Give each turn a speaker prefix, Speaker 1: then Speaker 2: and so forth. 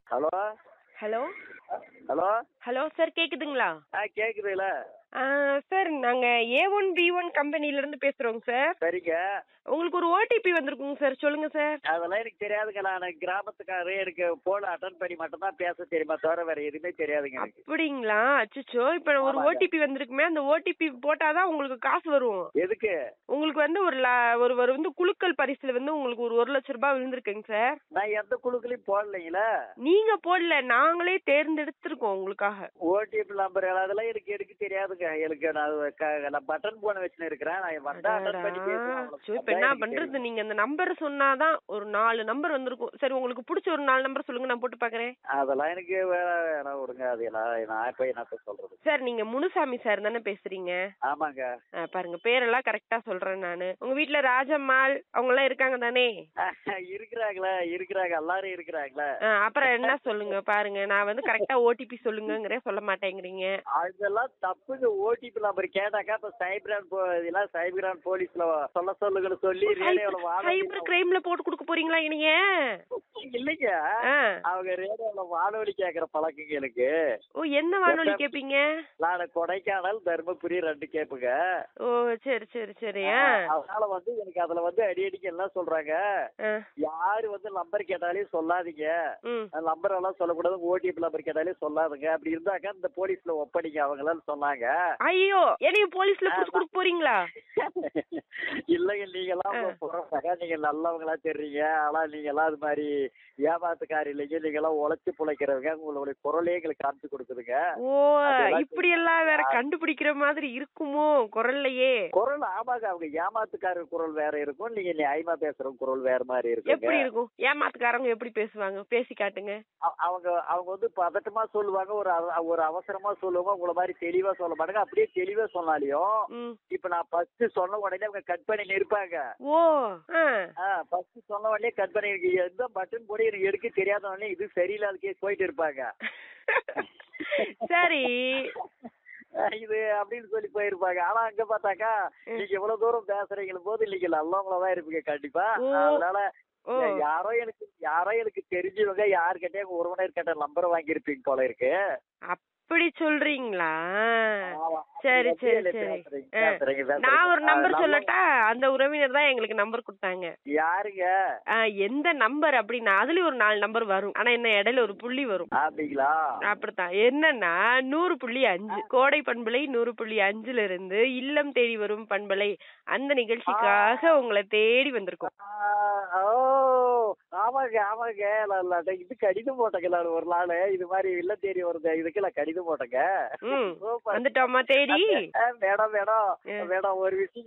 Speaker 1: Hello
Speaker 2: hello
Speaker 1: hello
Speaker 2: hello sir கேக்குதுங்களா
Speaker 1: ஆ கேக்குதுல
Speaker 2: ஆ, sir நாங்க ஏ ஒன் பி ஒன் கம்பெனில இருந்து பேசுறோங்க சார்
Speaker 1: சரிங்க
Speaker 2: உங்களுக்கு ஒரு ஓடிபி வந்திருக்குங்க சார் சொல்லுங்க சார்
Speaker 1: அதெல்லாம் எனக்கு தெரியாதுங்க நான் கிராமத்துக்காரரு எனக்கு போன் அட்டன் பண்ணி மட்டும் தான் பேச தெரியுமா தவிர வேற எதுவுமே தெரியாதுங்க எனக்கு
Speaker 2: அப்படிங்களா அச்சச்சோ இப்ப ஒரு
Speaker 1: ஆமாங்க.
Speaker 2: ஓடிபி வந்திருக்குமே அந்த ஓடிபி போட்டாதான் உங்களுக்கு காசு வரும்
Speaker 1: எதுக்கு
Speaker 2: உங்களுக்கு வந்து ஒரு ல- ஒரு ஒரு வந்து குலுக்கல் பரிசுல வந்து உங்களுக்கு ஒரு ஒரு லட்ச ரூபாய் விழுந்திருக்குங்க சார்
Speaker 1: நான் எந்த குழுக்களையும் போடலைங்களா
Speaker 2: நீங்க போடல நாங்களே தேர்ந்தெடுத்திருக்கோம் உங்களுக்காக
Speaker 1: ஓடிபி நம்பர் அதெல்லாம் எனக்கு எடுக்க தெரியாதுங்க எனக்கு நான் க- நான் பட்டன் போன் வச்சுன்னு இருக்கிறேன் நான் வந்தா அட்டன் பண்ணி பேசுவேன்
Speaker 2: அச்சோ, இப்ப
Speaker 1: அவ்வளவுதான்
Speaker 2: என்ன
Speaker 1: எனக்கு
Speaker 2: பண்றது
Speaker 1: தெரியும்.
Speaker 2: நீங்க அந்த நம்பர் சொன்னாதான் ஒரு நாலு நம்பர் வந்திருக்கும் சரி உங்களுக்கு பிடிச்ச ஒரு நாலு நம்பர் சொல்லுங்க நான் போட்டு பாக்குறேன்
Speaker 1: அதெல்லாம் எனக்கு வேற வேற விடுங்க அது எல்லாம் நான் போய் என்னத்த சொல்றது
Speaker 2: சார் நீங்க முனுசாமி சார் தானே பேசுறீங்க
Speaker 1: ஆமாங்க
Speaker 2: ஆ, பாருங்க பேரெல்லாம் கரெக்டா சொல்றேன் நானு உங்க வீட்ல ராஜம்மாள் அவங்க எல்லாம் இருக்காங்க தானே
Speaker 1: இருக்கிறாங்களே இருக்கிறாங்க எல்லாரும் இருக்கிறாங்களே
Speaker 2: ஆ, அப்புறம் என்ன சொல்லுங்க பாருங்க நான் வந்து கரெக்டா ஓடிபி சொல்லுங்கங்கிறேன் சொல்ல மாட்டேங்கிறீங்க
Speaker 1: அதெல்லாம் தப்புங்க ஓடிபி நம்பர் கேட்டாக்கா இப்ப சைபர் போ இதெல்லாம் சைபர் போலீஸ்ல சொல்ல சொல்லுங்கன்னு சொல்லி ரேடியோல
Speaker 2: சைபர் கிரைம்ல போட்டு கொடுக்க போறீங்களா நீங்க
Speaker 1: இல்லைங்க
Speaker 2: ஆ.
Speaker 1: அவங்க ரேடியோல வானொலி கேக்குற பழக்கங்க எனக்கு
Speaker 2: ஓ என்ன வானொலி கேப்பீங்க
Speaker 1: நான் கொடைக்கானல் தர்மபுரி ரெண்டு கேப்புங்க
Speaker 2: ஓ சரி சரி சரி ஆ.
Speaker 1: அதனால வந்து எனக்கு அதுல வந்து அடி அடிக்க என்ன சொல்றாங்க
Speaker 2: ஆ.
Speaker 1: யாரு வந்து நம்பர் கேட்டாலையும் சொல்லாதீங்க
Speaker 2: ம்
Speaker 1: நம்பர் எல்லாம் சொல்லக்கூடாது ஓடிபி நம்பர் கேட்டாலே சொல்லாதுங்க அப்படி இருந்தாக்கா இந்த போலீஸ்ல ஒப்படைங்க அவங்களாம் சொன்னாங்க
Speaker 2: ஐயோ என்னைய போலீஸ்ல புடிச்சு கொடுக்க போறீங்களா
Speaker 1: இல்லைங்க நீங்க எல்லாம் புறப்பாங்க நீங்க நல்லவங்களா தெரியுங்க ஆனா நீங்க எல்லாம் அது மாதிரி ஏமாத்துக்காரி இல்லைங்க நீங்க எல்லாம் உழைச்சு பிழைக்கிறவங்க உங்களுடைய குரலே எங்களுக்கு காமிச்சு கொடுக்குதுங்க
Speaker 2: ஓ
Speaker 1: அதெல்லாம்
Speaker 2: இப்படி எல்லாம் வேற கண்டுபிடிக்கிற மாதிரி இருக்குமோ குரல்லையே
Speaker 1: குரல் ஆமாங்க அவங்க ஏமாத்துக்காரர் குரல் வேற இருக்கும் நீங்க நியாயமா பேசுற குரல் வேற மாதிரி இருக்குங்க
Speaker 2: எப்படி இருக்கும் ஏமாத்துக்காரங்க எப்படி பேசுவாங்க பேசி காட்டுங்க
Speaker 1: அவ- அவங்க அவங்க வந்து பதட்டமா சொல்லுவாங்க ஒரு அவ- ஒரு அவசரமா சொல்லுவாங்க உங்களை மாதிரி தெளிவா சொல்ல மாட்டாங்க அப்படியே தெளிவா சொன்னாலையும்
Speaker 2: ம்
Speaker 1: இப்ப நான் ஃபர்ஸ்ட் சொன்ன உடனே அவங்க கட் பண்ணி நிற்பாங்க
Speaker 2: ஓ ஆ
Speaker 1: ஃபர்ஸ்ட் சொன்ன உடனே கட் பண்ணி எனக்கு எந்த பட்டன் போட எனக்கு எடுக்க தெரியாத உடனே இது சரியில்லாத கேஸ் போயிட்டு இருப்பாங்க
Speaker 2: சரி
Speaker 1: அஹ் இது அப்படின்னு சொல்லி போயிருப்பாங்க ஆனா அங்க பார்த்தாக்கா நீங்க இவ்வளவு தூரம் பேசுறீங்க போது நீங்க நல்லவங்களா தான் இருப்பீங்க கண்டிப்பா
Speaker 2: ஓ.
Speaker 1: அதனால
Speaker 2: ஓ
Speaker 1: யாரோ எனக்கு யாரோ எனக்கு தெரிஞ்சவங்க யாருக்கிட்டே உறவினர் கிட்ட நம்பர் வாங்கியிருப்பீங்க போல இருக்கு
Speaker 2: அப்படி சொல்றீங்களா
Speaker 1: ஆமா.
Speaker 2: சரி சரி
Speaker 1: இல்ல,
Speaker 2: சரி
Speaker 1: பேசுறீங்க,
Speaker 2: ஆ.
Speaker 1: பேசுறீங்க, பேசுறீங்க.
Speaker 2: நான் ஒரு நம்பர்
Speaker 1: நல்ல-
Speaker 2: சொல்லட்டா அந்த உறவினர் தான் எங்களுக்கு நம்பர் கொடுத்தாங்க
Speaker 1: யாருங்க
Speaker 2: ஆ, எந்த நம்பர் அப்படின்னா அதுலயும் ஒரு நாலு நம்பர் வரும் ஆனா என்ன இடையில ஒரு புள்ளி வரும்
Speaker 1: அப்படிங்களா
Speaker 2: அப்படித்தான் என்னன்னா நூறு புள்ளி அஞ்சு கோடை பண்பலை நூறு புள்ளி அஞ்சுல இருந்து இல்லம் தேடி வரும் பண்பலை அந்த நிகழ்ச்சிக்காக உங்களை தேடி வந்திருக்கோம்
Speaker 1: ஆ, ஓ ஆமாங்க ஆமாங்க நான் நான் இது கடிதம் போட்டேங்க நான் ஒரு நாள் இது மாதிரி இல்ல தேடி வருது இதுக்கு நான் கடிதம் போட்டேங்க
Speaker 2: ம்
Speaker 1: சூப்பர்.
Speaker 2: வந்துட்டோமா தேடி
Speaker 1: ஆ, மேடம் மேடம்
Speaker 2: ஆ.
Speaker 1: மேடம் ஒரு விஷயம்